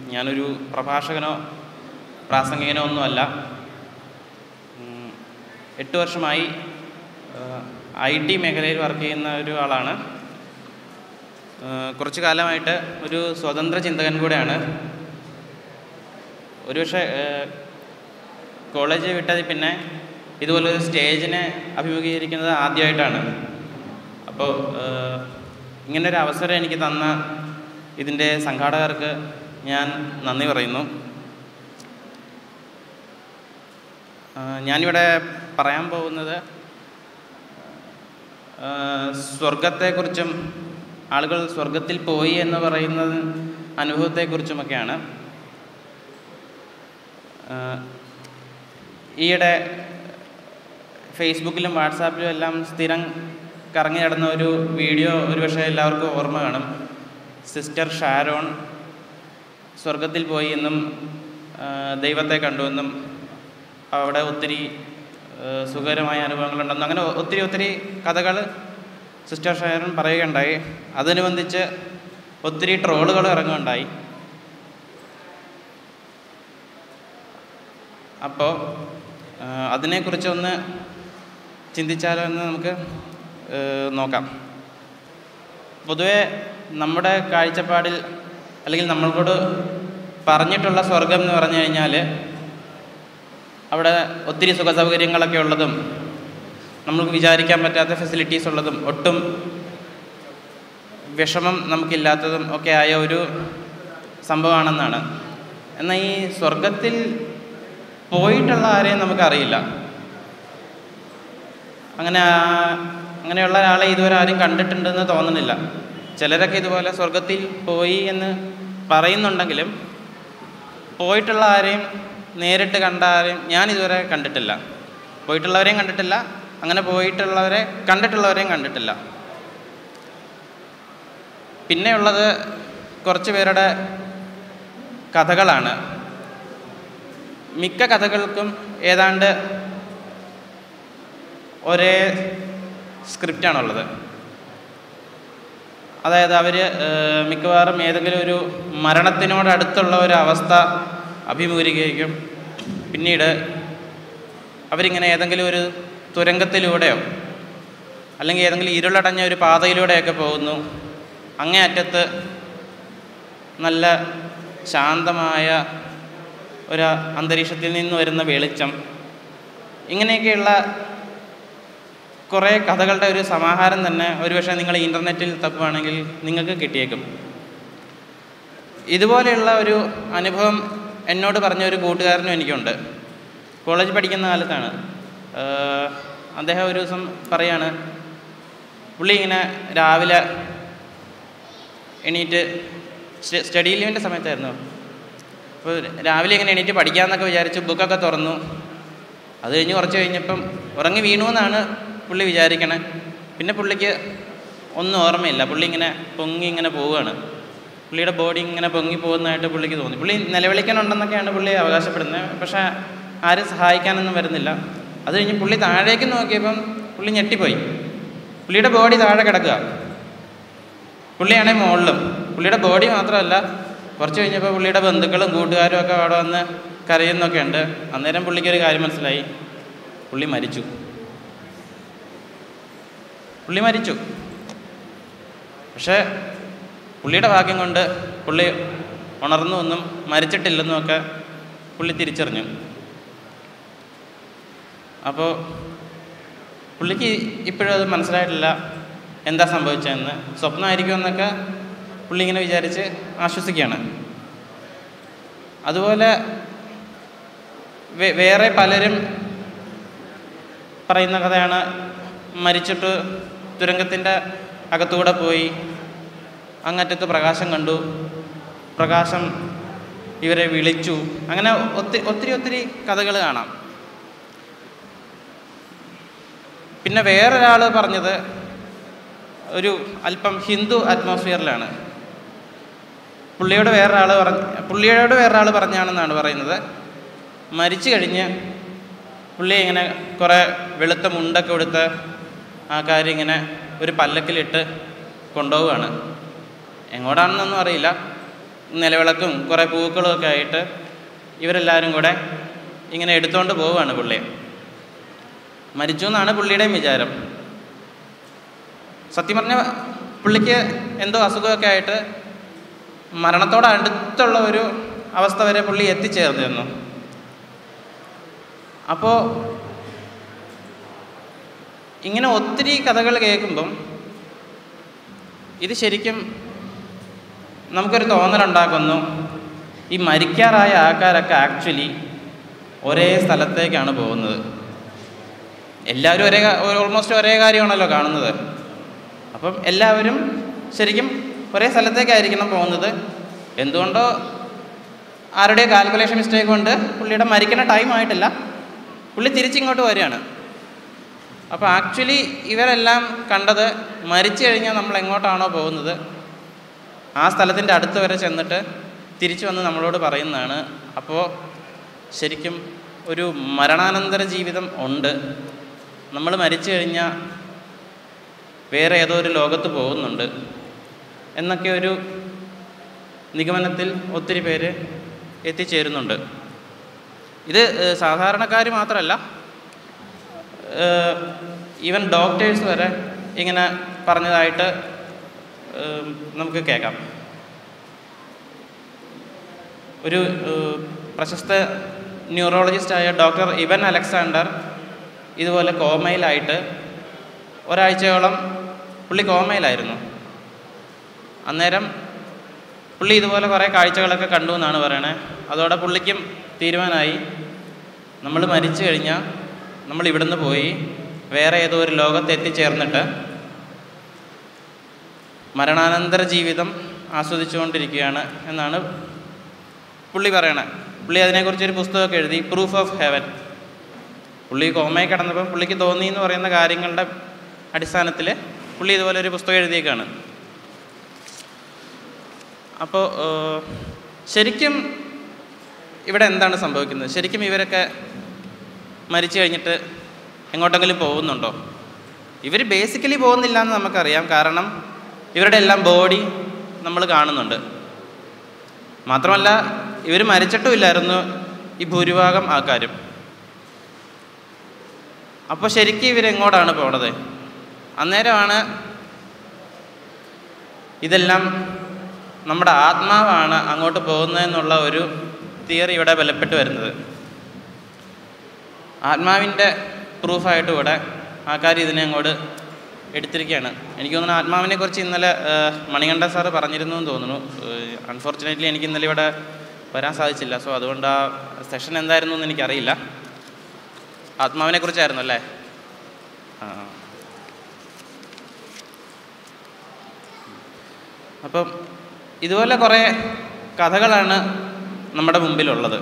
ഞാനൊരു പ്രഭാഷകനോ പ്രാസംഗികനോ ഒന്നുമല്ല ഉം, എട്ട് വർഷമായി ഐ ടി മേഖലയിൽ വർക്ക് ചെയ്യുന്ന ഒരു ആളാണ് ഏഹ് കുറച്ചു കാലമായിട്ട് ഒരു സ്വതന്ത്ര ചിന്തകൻ കൂടെയാണ് ഒരുപക്ഷെ ഏഹ് കോളേജ് വിട്ടതിൽ പിന്നെ ഇതുപോലൊരു സ്റ്റേജിനെ അഭിമുഖീകരിക്കുന്നത് ആദ്യമായിട്ടാണ് അപ്പോൾ ഏഹ് ഇങ്ങനൊരു അവസരം എനിക്ക് തന്ന ഇതിൻ്റെ സംഘാടകർക്ക് ഞാൻ നന്ദി പറയുന്നു ഏഹ് ഞാനിവിടെ പറയാൻ പോകുന്നത് ഏഹ് സ്വർഗത്തെക്കുറിച്ചും ആളുകൾ സ്വർഗത്തിൽ പോയി എന്ന് പറയുന്നത് അനുഭവത്തെക്കുറിച്ചുമൊക്കെയാണ് ഏഹ് ഈയിടെ ഫേസ്ബുക്കിലും വാട്സാപ്പിലും എല്ലാം സ്ഥിരം കറങ്ങി നടന്ന ഒരു വീഡിയോ ഒരുപക്ഷെ എല്ലാവർക്കും ഓർമ്മ കാണും സിസ്റ്റർ ഷാരോൺ സ്വർഗത്തിൽ പോയി എന്നും ഏഹ് ദൈവത്തെ കണ്ടുവെന്നും അവിടെ ഒത്തിരി ഏഹ് സുഖകരമായ അനുഭവങ്ങളുണ്ടെന്നും അങ്ങനെ ഒത്തിരി ഒത്തിരി കഥകൾ സിസ്റ്റർ ഷാരോൺ പറയുകയുണ്ടായി അതനുബന്ധിച്ച് ഒത്തിരി ട്രോളുകൾ ഇറങ്ങുകയുണ്ടായി അപ്പോൾ അതിനെക്കുറിച്ചൊന്ന് ചിന്തിച്ചാലോ എന്ന് നമുക്ക് ഏഹ് നോക്കാം പൊതുവെ നമ്മുടെ കാഴ്ചപ്പാടിൽ അല്ലെങ്കിൽ നമ്മളോട് പറഞ്ഞിട്ടുള്ള സ്വർഗം എന്ന് പറഞ്ഞു കഴിഞ്ഞാൽ അവിടെ ഒത്തിരി സുഖ സൗകര്യങ്ങളൊക്കെ ഉള്ളതും നമുക്ക് വിചാരിക്കാൻ പറ്റാത്ത ഫെസിലിറ്റീസ് ഉള്ളതും ഒട്ടും വിഷമം നമുക്കില്ലാത്തതും ഒക്കെ ആയ ഒരു സംഭവമാണെന്നാണ് എന്നാൽ ഈ സ്വർഗത്തിൽ പോയിട്ടുള്ള ആരെയും നമുക്കറിയില്ല അങ്ങനെ ആ- അങ്ങനെയുള്ള ഒരാളെ ഇതുവരെ ആരും കണ്ടിട്ടുണ്ടെന്ന് തോന്നുന്നില്ല ചിലരൊക്കെ ഇതുപോലെ സ്വർഗത്തിൽ പോയി എന്ന് പറയുന്നുണ്ടെങ്കിലും പോയിട്ടുള്ള ആരെയും നേരിട്ട് കണ്ട ആരെയും ഞാൻ ഇതുവരെ കണ്ടിട്ടില്ല പോയിട്ടുള്ളവരെയും കണ്ടിട്ടില്ല അങ്ങനെ പോയിട്ടുള്ളവരെ കണ്ടിട്ടുള്ളവരെയും കണ്ടിട്ടില്ല പിന്നെയുള്ളത് കുറച്ച് പേരുടെ കഥകളാണ് മിക്ക കഥകൾക്കും ഏതാണ്ട് ഒരേ സ്ക്രിപ്റ്റാണുള്ളത് അതായത് അവർ മിക്കവാറും ഏതെങ്കിലും ഒരു മരണത്തിനോടടുത്തുള്ള ഒരു അവസ്ഥ അഭിമുഖീകരിക്കും പിന്നീട് അവരിങ്ങനെ ഏതെങ്കിലും ഒരു തുരങ്കത്തിലൂടെയോ അല്ലെങ്കിൽ ഏതെങ്കിലും ഇരുളടഞ്ഞ ഒരു പാതയിലൂടെയൊക്കെ പോകുന്നു അങ്ങേ അറ്റത്ത് നല്ല ശാന്തമായ ഒരു അന്തരീക്ഷത്തിൽ നിന്ന് വരുന്ന വെളിച്ചം ഇങ്ങനെയൊക്കെയുള്ള കുറേ കഥകളുടെ ഒരു സമാഹാരം തന്നെ ഒരുപക്ഷെ നിങ്ങൾ ഇൻ്റർനെറ്റിൽ തപ്പുവാണെങ്കിൽ നിങ്ങൾക്ക് കിട്ടിയേക്കും ഇതുപോലെയുള്ള ഒരു അനുഭവം എന്നോട് പറഞ്ഞ ഒരു കൂട്ടുകാരനും എനിക്കുണ്ട് കോളേജ് പഠിക്കുന്ന കാലത്താണ് ഏഹ് അദ്ദേഹം ഒരു ദിവസം പറയാണ് പുള്ളി ഇങ്ങനെ രാവിലെ എണീറ്റ് സ്റ്റ- സ്റ്റഡി ലീവിൻ്റെ സമയത്തായിരുന്നു അപ്പോൾ രാവിലെ ഇങ്ങനെ എണീറ്റ് പഠിക്കാമെന്നൊക്കെ വിചാരിച്ച് ബുക്കൊക്കെ തുറന്നു അത് കഴിഞ്ഞ് കുറച്ച് കഴിഞ്ഞപ്പം ഉറങ്ങി വീണു എന്നാണ് പുള്ളി വിചാരിക്കണേ പിന്നെ പുള്ളിക്ക് ഒന്നും ഓർമ്മയില്ല പുള്ളി ഇങ്ങനെ പൊങ്ങി ഇങ്ങനെ പോവുകയാണ് പുള്ളിയുടെ ബോഡി ഇങ്ങനെ പൊങ്ങി പോകുന്നതായിട്ട് പുള്ളിക്ക് തോന്നി പുള്ളി നിലവിളിക്കാനുണ്ടെന്നൊക്കെയാണ് പുള്ളി അവകാശപ്പെടുന്നത് പക്ഷേ ആരും സഹായിക്കാനൊന്നും വരുന്നില്ല അത് കഴിഞ്ഞ് പുള്ളി താഴേക്ക് നോക്കിയപ്പം പുള്ളി ഞെട്ടിപ്പോയി പുള്ളിയുടെ ബോഡി താഴെ കിടക്കുക പുള്ളിയാണെങ്കിൽ മുകളിലും പുള്ളിയുടെ ബോഡി മാത്രമല്ല കുറച്ച് കഴിഞ്ഞപ്പോൾ പുള്ളിയുടെ ബന്ധുക്കളും കൂട്ടുകാരും ഒക്കെ അവിടെ വന്ന് കരയുന്നൊക്കെ ഉണ്ട് അന്നേരം പുള്ളിക്കൊരു കാര്യം മനസ്സിലായി പുള്ളി മരിച്ചു പുള്ളി മരിച്ചു പക്ഷേ പുള്ളിയുടെ ഭാഗ്യം കൊണ്ട് പുള്ളി ഉണർന്നു എന്നും മരിച്ചിട്ടില്ലെന്നും ഒക്കെ പുള്ളി തിരിച്ചറിഞ്ഞു അപ്പോൾ പുള്ളിക്ക് ഇപ്പോഴും അത് മനസ്സിലായിട്ടില്ല എന്താ സംഭവിച്ചതെന്ന് സ്വപ്നമായിരിക്കുമെന്നൊക്കെ പുള്ളി ഇങ്ങനെ വിചാരിച്ച് ആശ്വസിക്കുകയാണ് അതുപോലെ വേ- വേറെ പലരും പറയുന്ന കഥയാണ് മരിച്ചിട്ട് തുരങ്കത്തിൻ്റെ അകത്തൂടെ പോയി അങ്ങറ്റത്ത് പ്രകാശം കണ്ടു പ്രകാശം ഇവരെ വിളിച്ചു അങ്ങനെ ഒത്തിരി ഒത്തിരി ഒത്തിരി കഥകൾ കാണാം പിന്നെ വേറൊരാൾ പറഞ്ഞത് ഒരു അല്പം ഹിന്ദു അറ്റ്മോസ്ഫിയറിലാണ് പുള്ളിയോട് വേറൊരാൾ പറഞ്ഞ പുള്ളിയോട് വേറൊരാൾ പറഞ്ഞാണെന്നാണ് പറയുന്നത് മരിച്ചു കഴിഞ്ഞ് പുള്ളി ഇങ്ങനെ കുറേ വെളുത്ത മുണ്ടൊക്കെ കൊടുത്ത് ആ കാര്യം ഇങ്ങനെ ഒരു പല്ലക്കിലിട്ട് കൊണ്ടുപോവുകയാണ് എങ്ങോട്ടാണെന്നൊന്നും അറിയില്ല നിലവിളക്കും കുറേ പൂക്കളും ഒക്കെ ആയിട്ട് ഇവരെല്ലാവരും കൂടെ ഇങ്ങനെ എടുത്തുകൊണ്ട് പോവുകയാണ് പുള്ളിയെ മരിച്ചു എന്നാണ് പുള്ളിയുടെയും വിചാരം സത്യം പറഞ്ഞ പുള്ളിക്ക് എന്തോ അസുഖമൊക്കെ ആയിട്ട് മരണത്തോട് അടുത്തുള്ള ഒരു അവസ്ഥ വരെ പുള്ളി എത്തിച്ചേർന്നിരുന്നു അപ്പോൾ ഇങ്ങനെ ഒത്തിരി കഥകൾ കേൾക്കുമ്പം ഇത് ശരിക്കും നമുക്കൊരു തോന്നലുണ്ടാക്കുന്നു ഈ മരിക്കാറായ ആൾക്കാരൊക്കെ ആക്ച്വലി ഒരേ സ്ഥലത്തേക്കാണ് പോകുന്നത് എല്ലാവരും ഒരേ ഓൾമോസ്റ്റ് ഒരേ കാര്യമാണല്ലോ കാണുന്നത് അപ്പം എല്ലാവരും ശരിക്കും ഒരേ സ്ഥലത്തേക്കായിരിക്കണം പോകുന്നത് എന്തുകൊണ്ടോ ആരുടെ കാൽക്കുലേഷൻ മിസ്റ്റേക്ക് കൊണ്ട് പുള്ളിയുടെ മരിക്കുന്ന ടൈം ആയിട്ടില്ല പുള്ളി തിരിച്ചിങ്ങോട്ട് വരികയാണ് അപ്പോൾ ആക്ച്വലി ഇവരെല്ലാം കണ്ടത് മരിച്ചു കഴിഞ്ഞാൽ നമ്മൾ എങ്ങോട്ടാണോ പോകുന്നത് ആ സ്ഥലത്തിൻ്റെ അടുത്ത് വരെ ചെന്നിട്ട് തിരിച്ചു വന്ന് നമ്മളോട് പറയുന്നതാണ് അപ്പോൾ ശരിക്കും ഒരു മരണാനന്തര ജീവിതം ഉണ്ട് നമ്മൾ മരിച്ചു കഴിഞ്ഞാൽ വേറെ ഏതോ ഒരു ലോകത്ത് പോകുന്നുണ്ട് എന്നൊക്കെ ഒരു നിഗമനത്തിൽ ഒത്തിരി പേര് എത്തിച്ചേരുന്നുണ്ട് ഇത് ഏഹ്, സാധാരണക്കാർ മാത്രമല്ല ഈവൻ ഡോക്ടേഴ്സ് വരെ ഇങ്ങനെ പറഞ്ഞതായിട്ട് ഏഹ്, നമുക്ക് കേൾക്കാം ഒരു ഏഹ്, പ്രശസ്ത ന്യൂറോളജിസ്റ്റായ ഡോക്ടർ ഇവൻ അലക്സാണ്ടർ ഇതുപോലെ കോമയിലായിട്ട് ഒരാഴ്ചയോളം പുള്ളി കോമയിലായിരുന്നു അന്നേരം പുള്ളി ഇതുപോലെ കുറേ കാഴ്ചകളൊക്കെ കണ്ടു എന്നാണ് പറയണേ അതോടെ പുള്ളിക്കും തീരുമാനമായി നമ്മൾ മരിച്ചു കഴിഞ്ഞാൽ നമ്മൾ ഇവിടുന്ന് പോയി വേറെ ഏതോ ഒരു ലോകത്ത് എത്തിച്ചേർന്നിട്ട് മരണാനന്തര ജീവിതം ആസ്വദിച്ചുകൊണ്ടിരിക്കുകയാണ് എന്നാണ് പുള്ളി പറയണത് പുള്ളി അതിനെക്കുറിച്ചൊരു പുസ്തകമൊക്കെ എഴുതി പ്രൂഫ് ഓഫ് ഹെവൻ പുള്ളി കോമയിൽ കിടന്നപ്പം പുള്ളിക്ക് തോന്നി എന്ന് പറയുന്ന കാര്യങ്ങളുടെ അടിസ്ഥാനത്തിൽ പുള്ളി ഇതുപോലെ ഒരു പുസ്തകം എഴുതിയേക്കാണ് അപ്പോൾ ഏഹ്, ശരിക്കും ഇവിടെ എന്താണ് സംഭവിക്കുന്നത് ശരിക്കും ഇവരൊക്കെ മരിച്ചു കഴിഞ്ഞിട്ട് എങ്ങോട്ടെങ്കിലും പോകുന്നുണ്ടോ ഇവർ ബേസിക്കലി പോകുന്നില്ല എന്ന് നമുക്കറിയാം കാരണം ഇവരുടെ എല്ലാം ബോഡി നമ്മൾ കാണുന്നുണ്ട് മാത്രമല്ല ഇവർ മരിച്ചിട്ടും ഇല്ലായിരുന്നു ഈ ഭൂരിഭാഗം ആൾക്കാരും അപ്പോൾ ശരിക്കും ഇവരെങ്ങോട്ടാണ് പോണത് അന്നേരമാണ് ഇതെല്ലാം നമ്മുടെ ആത്മാവാണ് അങ്ങോട്ട് പോകുന്നതെന്നുള്ള ഒരു തിയറി ഇവിടെ ബലപ്പെട്ട് വരുന്നത് ആത്മാവിൻ്റെ പ്രൂഫായിട്ട് ഇവിടെ ആൾക്കാർ ഇതിനെ അങ്ങോട്ട് എടുത്തിരിക്കുകയാണ് എനിക്ക് തോന്നുന്നു ആത്മാവിനെ കുറിച്ച് ഇന്നലെ ഏഹ്, മണികണ്ഠ സാറ് പറഞ്ഞിരുന്നു എന്ന് തോന്നുന്നു അൺഫോർച്ചുനേറ്റ്ലി എനിക്ക് ഇന്നലെ ഇവിടെ വരാൻ സാധിച്ചില്ല സോ അതുകൊണ്ട് ആ സെഷൻ എന്തായിരുന്നു എന്ന് എനിക്കറിയില്ല ആത്മാവിനെ കുറിച്ചായിരുന്നു അല്ലേ ആ അപ്പം ഇതുപോലെ കുറേ കഥകളാണ് നമ്മുടെ മുമ്പിലുള്ളത്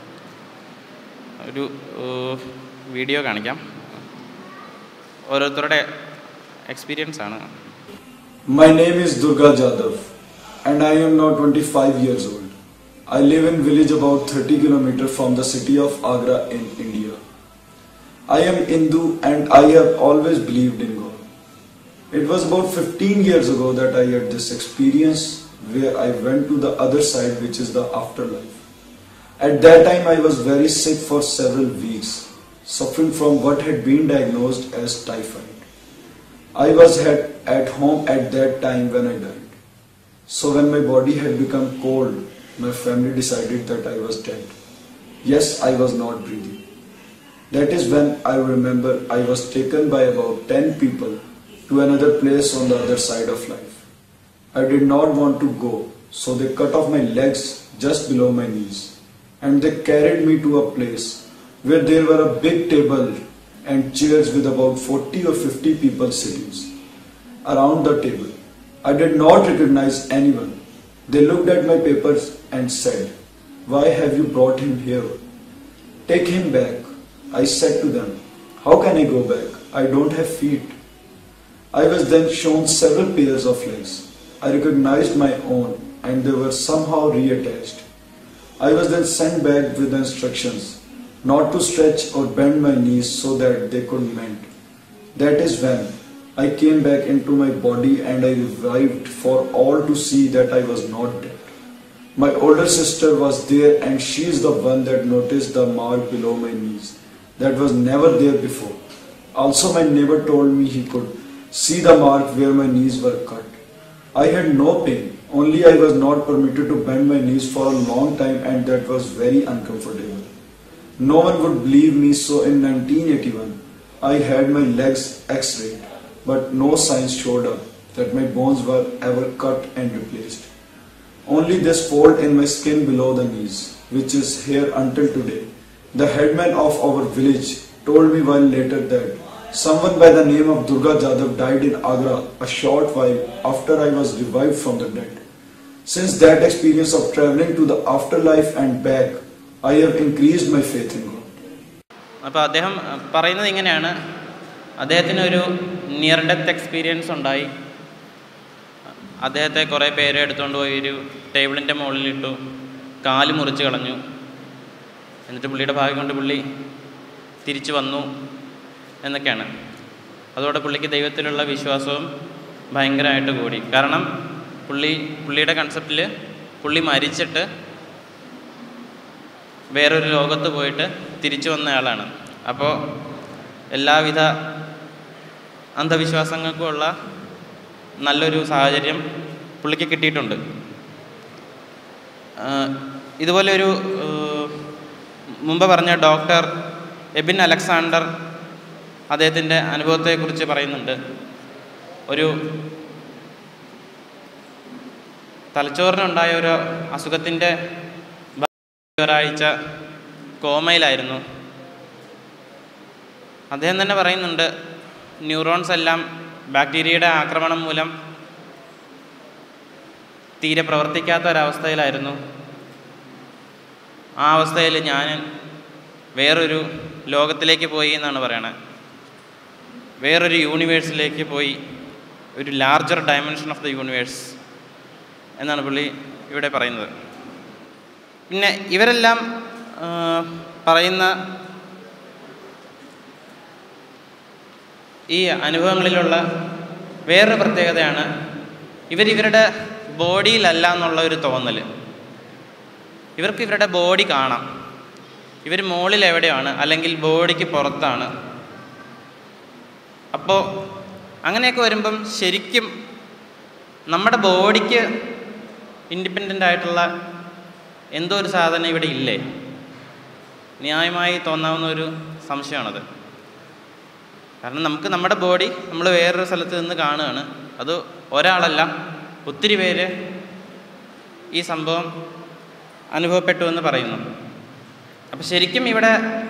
ഒരു ഏഹ്, വീഡിയോ കാണിക്കാം ഓരോരുത്തരുടെ എക്സ്പീരിയൻസ് ആണ് My name is Durga Jadhav and I am now 25 years old. I live in village about 30 km from the city of Agra in India. I am Hindu and I have always believed in God. It was about 15 years ago that I had this experience where I went to the other side which is the afterlife. At that time I was very sick for several weeks, suffering from what had been diagnosed as typhoid. I was at, at home at that time when I died. So when my body had become cold, my family decided that I was dead. Yes, I was not breathing. That is when I remember I was taken by about 10 people to another place on the other side of life. I did not want to go, so they cut off my legs just below my knees and they carried me to a place where there were a big table and chairs with about 40 or 50 people sitting around the table. I did not recognize anyone. They looked at my papers and said, Why have you brought him here? Take him back. I said to them, How can I go back? I don't have feet. I was then shown several pairs of legs. I recognized my own and they were somehow reattached. I was then sent back with the instructions not to stretch or bend my knees so that they could mend. That is when I came back into my body and I revived for all to see that I was not dead. My older sister was there and she is the one that noticed the mark below my knees that was never there before. Also, my neighbor told me he could see the mark where my knees were cut. I had no pain, only I was not permitted to bend my knees for a long time and that was very uncomfortable. No one would believe me, so in 1981, I had my legs x rayed, but no signs showed up that my bones were ever cut and replaced. Only this fold in my skin below the knees, which is here until today. The headman of our village told me while later that someone by the name of Durga Jadhav died in Agra a short while after I was revived from the dead. Since that experience of traveling to the afterlife and back, I have increased my faith in God. അപ്പോൾ അദ്ദേഹം അഹ്, പറയുന്നത് ഇങ്ങനെയാണ് അദ്ദേഹത്തിന് ഒരു near death experience ഉണ്ടായി അദ്ദേഹത്തെ കുറേ പേര് എടുത്തുകൊണ്ട് പോയി ഒരു ടേബിളിൻ്റെ മുകളിലിട്ടു കാല് മുറിച്ച് കളഞ്ഞു എന്നിട്ട് പുള്ളിയുടെ ഭാഗ്യം കൊണ്ട് പുള്ളി തിരിച്ചു വന്നു എന്നൊക്കെയാണ് അതോടെ പുള്ളിക്ക് ദൈവത്തിലുള്ള വിശ്വാസവും ഭയങ്കരമായിട്ട് കൂടി കാരണം പുള്ളി പുള്ളിയുടെ കൺസെപ്റ്റിൽ പുള്ളി മരിച്ചിട്ട് വേറൊരു ലോകത്ത് പോയിട്ട് തിരിച്ചു വന്ന ആളാണ് അപ്പോൾ എല്ലാവിധ അന്ധവിശ്വാസങ്ങൾക്കുമുള്ള നല്ലൊരു സാഹചര്യം പുള്ളിക്ക് കിട്ടിയിട്ടുണ്ട് ആഹ് ഇതുപോലെ ഒരു ആഹ് മുമ്പ് പറഞ്ഞ ഡോക്ടർ എബിൻ അലക്സാണ്ടർ അദ്ദേഹത്തിൻ്റെ അനുഭവത്തെക്കുറിച്ച് പറയുന്നുണ്ട് ഒരു തലച്ചോറിനുണ്ടായ ഒരു അസുഖത്തിൻ്റെ ഒരാഴ്ച കോമയിലായിരുന്നു അദ്ദേഹം തന്നെ പറയുന്നുണ്ട് ന്യൂറോൺസ് എല്ലാം ബാക്ടീരിയയുടെ ആക്രമണം മൂലം തീരെ പ്രവർത്തിക്കാത്ത ഒരവസ്ഥയിലായിരുന്നു ആ അവസ്ഥയിൽ ഞാൻ വേറൊരു ലോകത്തിലേക്ക് പോയി എന്നാണ് പറയണത് വേറൊരു യൂണിവേഴ്സിലേക്ക് പോയി ഒരു larger dimension of the universe എന്നാണ് പുള്ളി ഇവിടെ പറയുന്നത് പിന്നെ ഇവരെല്ലാം ആ, പറയുന്ന ഈ അനുഭവങ്ങളിലുള്ള വേറൊരു പ്രത്യേകതയാണ് ഇവരിവരുടെ ബോഡിയിലല്ല എന്നുള്ള ഒരു തോന്നൽ ഇവർക്ക് ഇവരുടെ ബോഡി കാണാം ഇവർ മുകളിൽ എവിടെയാണ് അല്ലെങ്കിൽ ബോഡിക്ക് പുറത്താണ് അപ്പോൾ അങ്ങനെയൊക്കെ വരുമ്പം ശരിക്കും നമ്മുടെ ബോഡിക്ക് ഇൻഡിപെൻഡൻ്റ് ആയിട്ടുള്ള എന്തോ ഒരു സാധനം ഇവിടെ ഇല്ലേ ന്യായമായി തോന്നാവുന്ന ഒരു സംശയമാണത് കാരണം നമുക്ക് നമ്മുടെ ബോഡി നമ്മൾ വേറൊരു സ്ഥലത്ത് നിന്ന് കാണുകയാണ് അത് ഒരാളല്ല ഒത്തിരി പേര് ഈ സംഭവം അനുഭവപ്പെട്ടു എന്ന് പറയുന്നു അപ്പം ശരിക്കും ഇവിടെ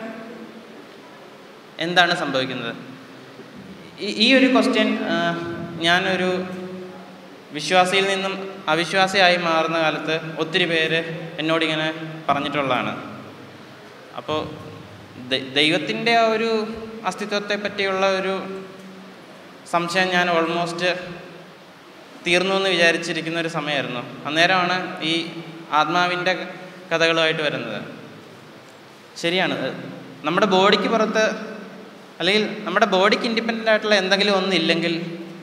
എന്താണ് സംഭവിക്കുന്നത് ഈ- ഈ ഒരു ക്വസ്റ്റ്യൻ ഞാനൊരു വിശ്വാസിയിൽ നിന്നും അവിശ്വാസിയായി മാറുന്ന കാലത്ത് ഒത്തിരി പേര് എന്നോടിങ്ങനെ പറഞ്ഞിട്ടുള്ളതാണ് അപ്പോൾ ദൈവത്തിൻ്റെ ആ ഒരു അസ്തിത്വത്തെ പറ്റിയുള്ള ഒരു സംശയം ഞാൻ ഓൾമോസ്റ്റ് തീർന്നു എന്ന് വിചാരിച്ചിരിക്കുന്ന ഒരു സമയമായിരുന്നു അന്നേരമാണ് ഈ ആത്മാവിൻ്റെ കഥകളുമായിട്ട് വരുന്നത് ശരിയാണ് നമ്മുടെ ബോഡിക്ക് പുറത്ത് അല്ലെങ്കിൽ നമ്മുടെ ബോഡിക്ക് ഇൻഡിപെൻഡൻ്റ് ആയിട്ടുള്ള എന്തെങ്കിലും ഒന്നില്ലെങ്കിൽ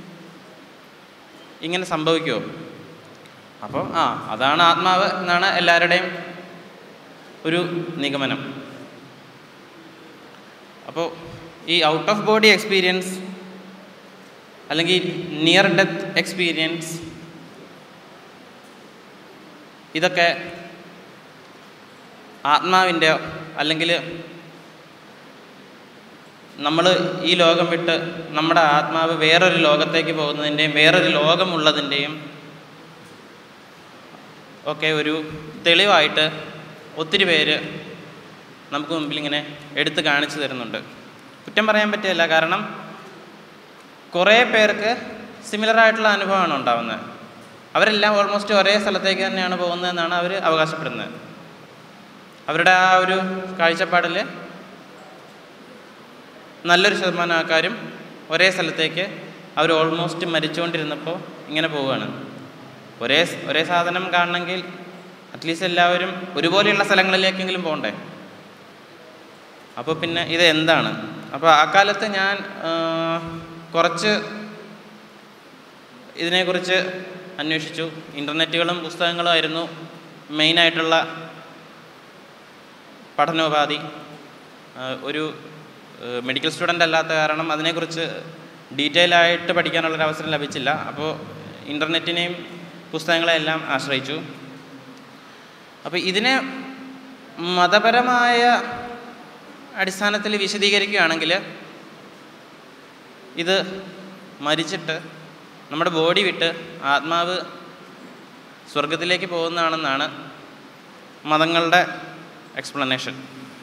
ഇങ്ങനെ സംഭവിക്കുമോ അപ്പോൾ ആ അതാണ് ആത്മാവ് എന്നാണ് എല്ലാവരുടെയും ഒരു നിഗമനം അപ്പോൾ ഈ ഔട്ട് ഓഫ് ബോഡി എക്സ്പീരിയൻസ് അല്ലെങ്കിൽ നിയർ ഡെത്ത് എക്സ്പീരിയൻസ് ഇതൊക്കെ ആത്മാവിൻ്റെ അല്ലെങ്കിൽ നമ്മൾ ഈ ലോകം വിട്ട് നമ്മുടെ ആത്മാവ് വേറൊരു ലോകത്തേക്ക് പോകുന്നതിൻ്റെയും വേറൊരു ലോകമുള്ളതിൻ്റെയും ഒക്കെ ഒരു തെളിവായിട്ട് ഒത്തിരി പേര് നമുക്ക് മുമ്പിൽ ഇങ്ങനെ എടുത്ത് കാണിച്ചു തരുന്നുണ്ട് കുറ്റം പറയാൻ പറ്റില്ല കാരണം കുറേ പേർക്ക് സിമിലർ ആയിട്ടുള്ള അനുഭവമാണ് ഉണ്ടാവുന്നത് അവരെല്ലാം ഓൾമോസ്റ്റ് ഒരേ സ്ഥലത്തേക്ക് തന്നെയാണ് പോകുന്നതെന്നാണ് അവർ അവകാശപ്പെടുന്നത് അവരുടെ ആ ഒരു കാഴ്ചപ്പാടിൽ നല്ലൊരു ശതമാനം ആൾക്കാരും ഒരേ സ്ഥലത്തേക്ക് അവർ ഓൾമോസ്റ്റ് മരിച്ചുകൊണ്ടിരുന്നപ്പോൾ ഇങ്ങനെ പോവുകയാണ് ഒരേ ഒരേ സാധനം കാണണമെങ്കിൽ അറ്റ്ലീസ്റ്റ് എല്ലാവരും ഒരുപോലെയുള്ള സ്ഥലങ്ങളിലേക്കെങ്കിലും പോകണ്ടേ അപ്പോൾ പിന്നെ ഇത് എന്താണ് അപ്പോൾ ആ കാലത്ത് ഞാൻ ആ, കുറച്ച് ഇതിനെക്കുറിച്ച് അന്വേഷിച്ചു ഇൻ്റർനെറ്റുകളും പുസ്തകങ്ങളും ആയിരുന്നു മെയിനായിട്ടുള്ള പഠനോപാധി ആ, ഒരു മെഡിക്കൽ സ്റ്റുഡൻ്റ് അല്ലാത്ത കാരണം അതിനെക്കുറിച്ച് ഡീറ്റെയിൽ ആയിട്ട് പഠിക്കാനുള്ളൊരു അവസരം ലഭിച്ചില്ല അപ്പോൾ ഇൻ്റർനെറ്റിനെയും പുസ്തകങ്ങളെല്ലാം ആശ്രയിച്ചു അപ്പോൾ ഇതിനെ മതപരമായ അടിസ്ഥാനത്തിൽ വിശദീകരിക്കുകയാണെങ്കിൽ ഇത് മരിച്ചിട്ട് നമ്മുടെ ബോഡി വിട്ട് ആത്മാവ് സ്വർഗത്തിലേക്ക് പോകുന്നതാണെന്നാണ് മതങ്ങളുടെ എക്സ്പ്ലനേഷൻ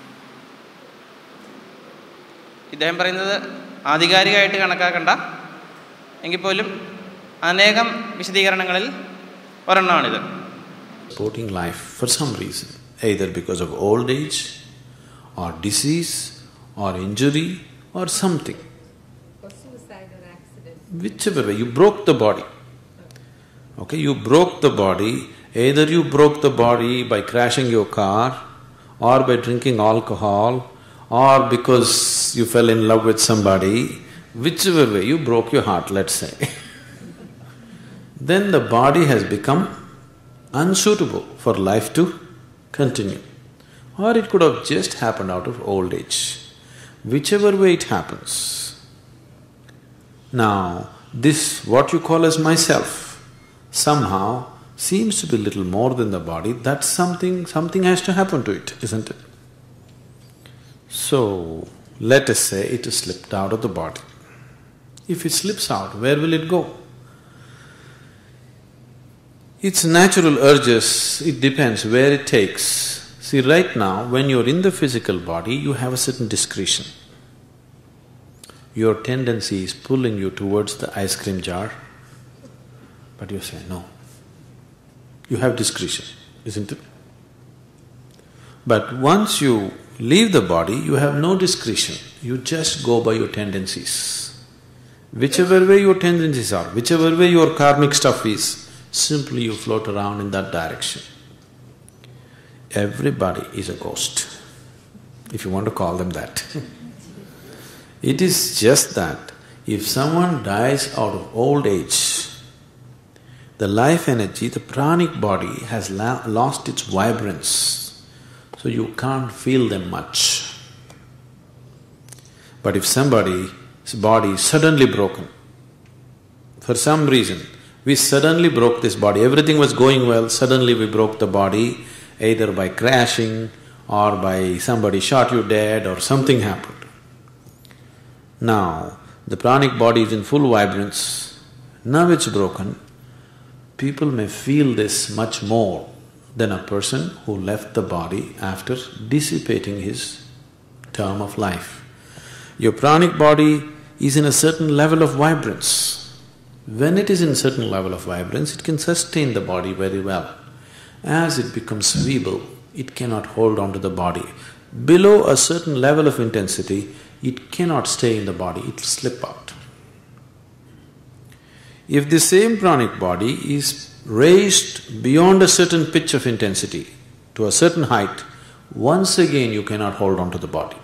ഇദ്ദേഹം പറയുന്നത് ആധികാരികമായിട്ട് കണക്കാക്കണ്ട എങ്കിൽ പോലും അനേകം വിശദീകരണങ്ങളിൽ ഒരെണ്ണമാണിത് supporting life for some reason, either because of old age, or disease, or injury, or something. or suicide or accident. Whichever way, you broke the body. Okay, you broke the body, either you broke the body by crashing your car, or by drinking alcohol, or because you fell in love with somebody, whichever way, you broke your heart, let's say. then the body has become unsuitable for life to continue. Or it could have just happened out of old age. Whichever way it happens. Now, this what you call as myself somehow seems to be little more than the body, that's something, something has to happen to it, isn't it? So, let us say it has slipped out of the body. If it slips out, where will it go? Its natural urges, it depends where it takes. See, right now, when you're in the physical body, you have a certain discretion. Your tendency is pulling you towards the ice cream jar, but you say no. You have discretion, isn't it? But once you leave the body, you have no discretion, you just go by your tendencies. Whichever way your tendencies are, whichever way your karmic stuff is, simply you float around in that direction. Everybody is a ghost, if you want to call them that. it is just that if someone dies out of old age, the life energy, the pranic body has la- lost its vibrance, so you can't feel them much. But if somebody's body is suddenly broken, for some reason, we suddenly broke this body, everything was going well, suddenly we broke the body, either by crashing or by somebody shot you dead or something happened. Now, the pranic body is in full vibrance, now it's broken, people may feel this much more than a person who left the body after dissipating his term of life. Your pranic body is in a certain level of vibrance. When it is in certain level of vibrance, it can sustain the body very well. As it becomes feeble, it cannot hold on to the body. Below a certain level of intensity, it cannot stay in the body, it will slip out. If the same pranic body is raised beyond a certain pitch of intensity to a certain height, once again you cannot hold on to the body.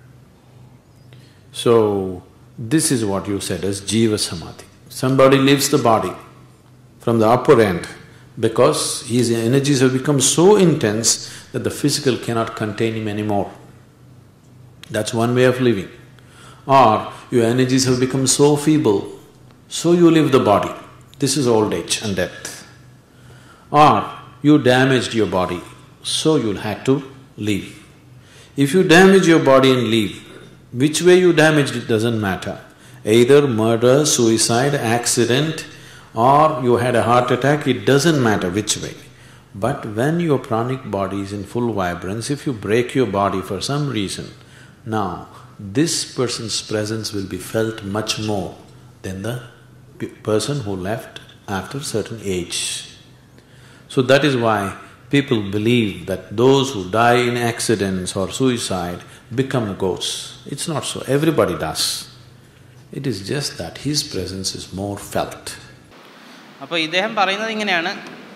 So, this is what you said as jiva samadhi. Somebody leaves the body from the upper end because his energies have become so intense that the physical cannot contain him anymore. That's one way of living. Or your energies have become so feeble, so you leave the body. This is old age and death. Or you damaged your body, so you'll have to leave. If you damage your body and leave, which way you damaged it doesn't matter. Either murder, suicide, accident, or you had a heart attack, it doesn't matter which way. But when your pranic body is in full vibrance, if you break your body for some reason, now this person's presence will be felt much more than the p- person who left after certain age. So that is why people believe that those who die in accidents or suicide become ghosts. It's not so, everybody does. It is just that his presence is more felt. അപ്പോൾ ഇദ്ദേഹം പറയുന്നത് ഇങ്ങനെയാണ്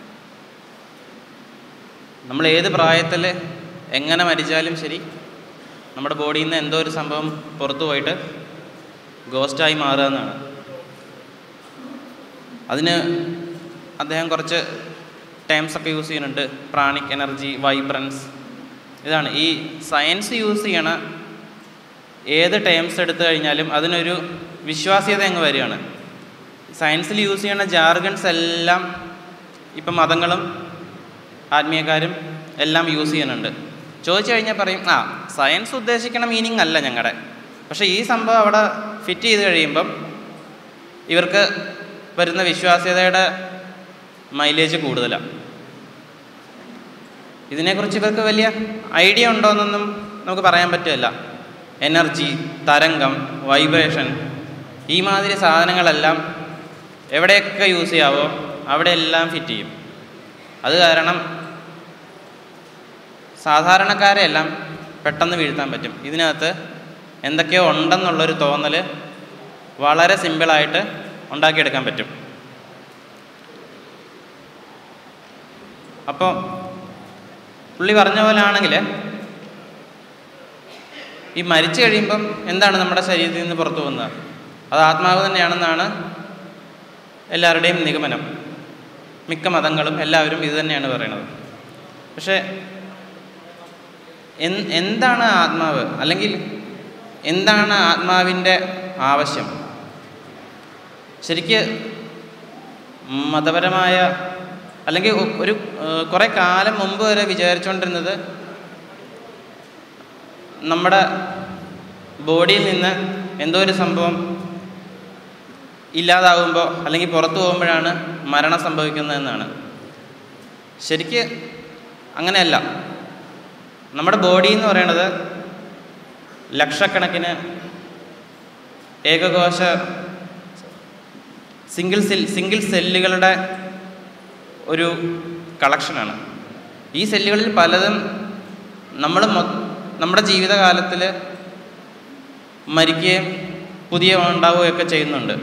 നമ്മൾ ഏത് പ്രായത്തിൽ എങ്ങനെ മരിച്ചാലും ശരി നമ്മുടെ ബോഡിയിൽ നിന്ന് എന്തോ ഒരു സംഭവം പുറത്തു പോയിട്ട് ഗോസ്റ്റായി മാറുക എന്നാണ് അതിന് അദ്ദേഹം കുറച്ച് ടേംസ് ഒക്കെ യൂസ് ചെയ്യുന്നുണ്ട് പ്രാണിക് എനർജി വൈബ്രൻസ് ഇതാണ് ഈ സയൻസ് യൂസ് ചെയ്യണ ഏത് ടേംസ് എടുത്തു കഴിഞ്ഞാലും അതിനൊരു വിശ്വാസ്യത അങ്ങ് വരികയാണ് സയൻസിൽ യൂസ് ചെയ്യണ ജാർഗൺസ് എല്ലാം ഇപ്പം മതങ്ങളും ആത്മീയക്കാരും എല്ലാം യൂസ് ചെയ്യുന്നുണ്ട് ചോദിച്ചു കഴിഞ്ഞാൽ പറയും ആ സയൻസ് ഉദ്ദേശിക്കണ മീനിങ് അല്ല ഞങ്ങളുടെ പക്ഷേ ഈ സംഭവം അവിടെ ഫിറ്റ് ചെയ്ത് കഴിയുമ്പം ഇവർക്ക് വരുന്ന വിശ്വാസ്യതയുടെ മൈലേജ് കൂടുതലാണ് ഇതിനെക്കുറിച്ച് ഇവർക്ക് വലിയ ഐഡിയ ഉണ്ടോയെന്നൊന്നും നമുക്ക് പറയാൻ പറ്റില്ല എനർജി തരംഗം വൈബ്രേഷൻ ഈ മാതിരി സാധനങ്ങളെല്ലാം എവിടെയൊക്കെ യൂസ് ചെയ്യാവോ അവിടെയെല്ലാം ഫിറ്റ് ചെയ്യും അത് കാരണം സാധാരണക്കാരെ എല്ലാം പെട്ടെന്ന് വീഴ്ത്താൻ പറ്റും ഇതിനകത്ത് എന്തൊക്കെയോ ഉണ്ടെന്നുള്ളൊരു തോന്നൽ വളരെ സിമ്പിളായിട്ട് ഉണ്ടാക്കിയെടുക്കാൻ പറ്റും അപ്പോൾ പുള്ളി പറഞ്ഞ പോലെ ആണെങ്കിൽ ഈ മരിച്ചു കഴിയുമ്പം എന്താണ് നമ്മുടെ ശരീരത്തിൽ നിന്ന് പുറത്തു പോകുന്നത് അത് ആത്മാവ് തന്നെയാണെന്നാണ് എല്ലാവരുടെയും നിഗമനം മിക്ക മതങ്ങളും എല്ലാവരും ഇത് തന്നെയാണ് പറയുന്നത് പക്ഷേ എൻ- എന്താണ് ആത്മാവ് അല്ലെങ്കിൽ എന്താണ് ആത്മാവിൻ്റെ ആവശ്യം ശരിക്ക് മതപരമായ അല്ലെങ്കിൽ ഒ- ഒരു ഏഹ്, കുറേ കാലം മുമ്പ് വരെ വിചാരിച്ചുകൊണ്ടിരുന്നത് നമ്മുടെ ബോഡിയിൽ നിന്ന് എന്തോ ഒരു സംഭവം ഇല്ലാതാവുമ്പോൾ അല്ലെങ്കിൽ പുറത്തു പോകുമ്പോഴാണ് മരണം സംഭവിക്കുന്നതെന്നാണ് ശരിക്ക് അങ്ങനെയല്ല നമ്മുടെ ബോഡി എന്ന് പറയുന്നത് ലക്ഷക്കണക്കിന് ഏകകോശ സിംഗിൾ സെൽ സിംഗിൾ സെല്ലുകളുടെ ഒരു കളക്ഷനാണ് ഈ സെല്ലുകളിൽ പലതും നമ്മൾ മൊ- നമ്മുടെ ജീവിതകാലത്തിൽ മരിക്കുകയും പുതിയ ഉണ്ടാവുകയൊക്കെ ചെയ്യുന്നുണ്ട്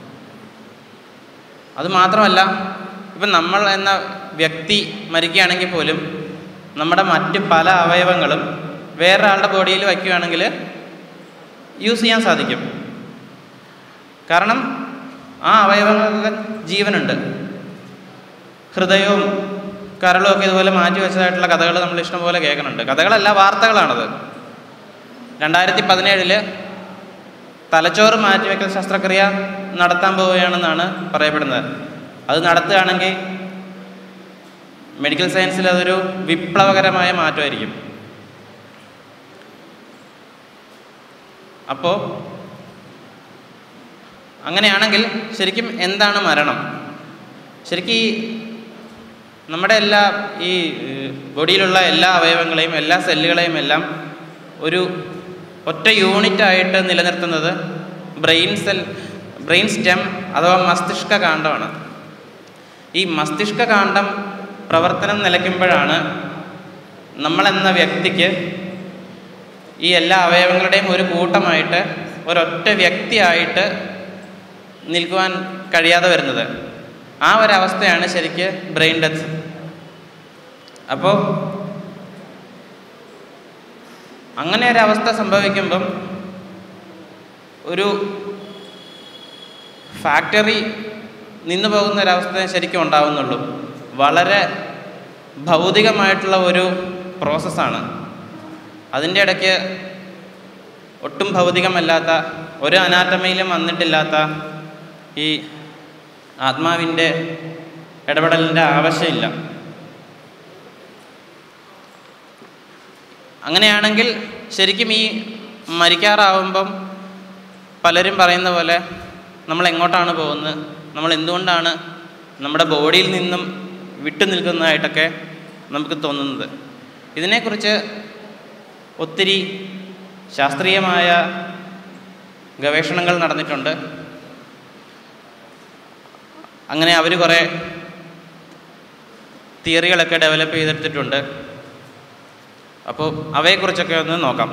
അത് മാത്രമല്ല ഇപ്പം നമ്മൾ എന്ന വ്യക്തി മരിക്കുകയാണെങ്കിൽ പോലും നമ്മുടെ മറ്റ് പല അവയവങ്ങളും വേറൊരാളുടെ ബോഡിയിൽ വയ്ക്കുകയാണെങ്കിൽ യൂസ് ചെയ്യാൻ സാധിക്കും കാരണം ആ അവയവങ്ങൾക്ക് ജീവനുണ്ട് ഹൃദയവും കരളും ഒക്കെ ഇതുപോലെ മാറ്റി വെച്ചതായിട്ടുള്ള കഥകൾ നമ്മൾ ഇഷ്ടംപോലെ കേൾക്കുന്നുണ്ട് കഥകളല്ല വാർത്തകളാണത് രണ്ടായിരത്തി പതിനേഴില് തലച്ചോറ് മാറ്റിവെക്കൽ ശസ്ത്രക്രിയ നടത്താൻ പോവുകയാണെന്നാണ് പറയപ്പെടുന്നത് അത് നടത്തുകയാണെങ്കിൽ മെഡിക്കൽ സയൻസിൽ അതൊരു വിപ്ലവകരമായ മാറ്റമായിരിക്കും അപ്പോൾ അങ്ങനെയാണെങ്കിൽ ശരിക്കും എന്താണ് മരണം ശരിക്കും ഈ നമ്മുടെ എല്ലാ ഈ ഏഹ്, ബോഡിയിലുള്ള എല്ലാ അവയവങ്ങളെയും എല്ലാ സെല്ലുകളെയും എല്ലാം ഒരു ഒറ്റ യൂണിറ്റായിട്ട് നിലനിർത്തുന്നത് ബ്രെയിൻ സെൽ ബ്രെയിൻ സ്റ്റെം അഥവാ മസ്തിഷ്ക കാണ്ഡമാണ് ഈ മസ്തിഷ്ക കാണ്ഡം പ്രവർത്തനം നിലയ്ക്കുമ്പോഴാണ് നമ്മളെന്ന വ്യക്തിക്ക് ഈ എല്ലാ അവയവങ്ങളുടെയും ഒരു കൂട്ടമായിട്ട് ഒരൊറ്റ വ്യക്തിയായിട്ട് നിൽക്കുവാൻ കഴിയാതെ വരുന്നത് ആ ഒരവസ്ഥയാണ് ശരിക്ക് ബ്രെയിൻ ഡെത്ത് അപ്പോൾ അങ്ങനെ ഒരവസ്ഥ സംഭവിക്കുമ്പം ഒരു ഫാക്ടറി നിന്നു പോകുന്ന ഒരവസ്ഥ ശരിക്കും ഉണ്ടാവുന്നുള്ളൂ വളരെ ഭൗതികമായിട്ടുള്ള ഒരു പ്രോസസ്സാണ് അതിൻ്റെ ഇടയ്ക്ക് ഒട്ടും ഭൗതികമല്ലാത്ത ഒരു അനാറ്റമയിലും വന്നിട്ടില്ലാത്ത ഈ ആത്മാവിൻ്റെ ഇടപെടലിൻ്റെ ആവശ്യമില്ല അങ്ങനെയാണെങ്കിൽ ശരിക്കും ഈ മരിക്കാറാവുമ്പം പലരും പറയുന്ന പോലെ നമ്മൾ എങ്ങോട്ടാണ് പോകുന്നത് നമ്മൾ എന്തുകൊണ്ടാണ് നമ്മുടെ ബോഡിയിൽ നിന്നും വിട്ടു നിൽക്കുന്നതായിട്ടൊക്കെ നമുക്ക് തോന്നുന്നത് ഇതിനെക്കുറിച്ച് ഒത്തിരി ശാസ്ത്രീയമായ ഗവേഷണങ്ങൾ നടന്നിട്ടുണ്ട് അങ്ങനെ അവർ കുറേ തിയറികളൊക്കെ ഡെവലപ്പ് ചെയ്തെടുത്തിട്ടുണ്ട് അപ്പോൾ അവയെക്കുറിച്ചൊക്കെ ഒന്ന് നോക്കാം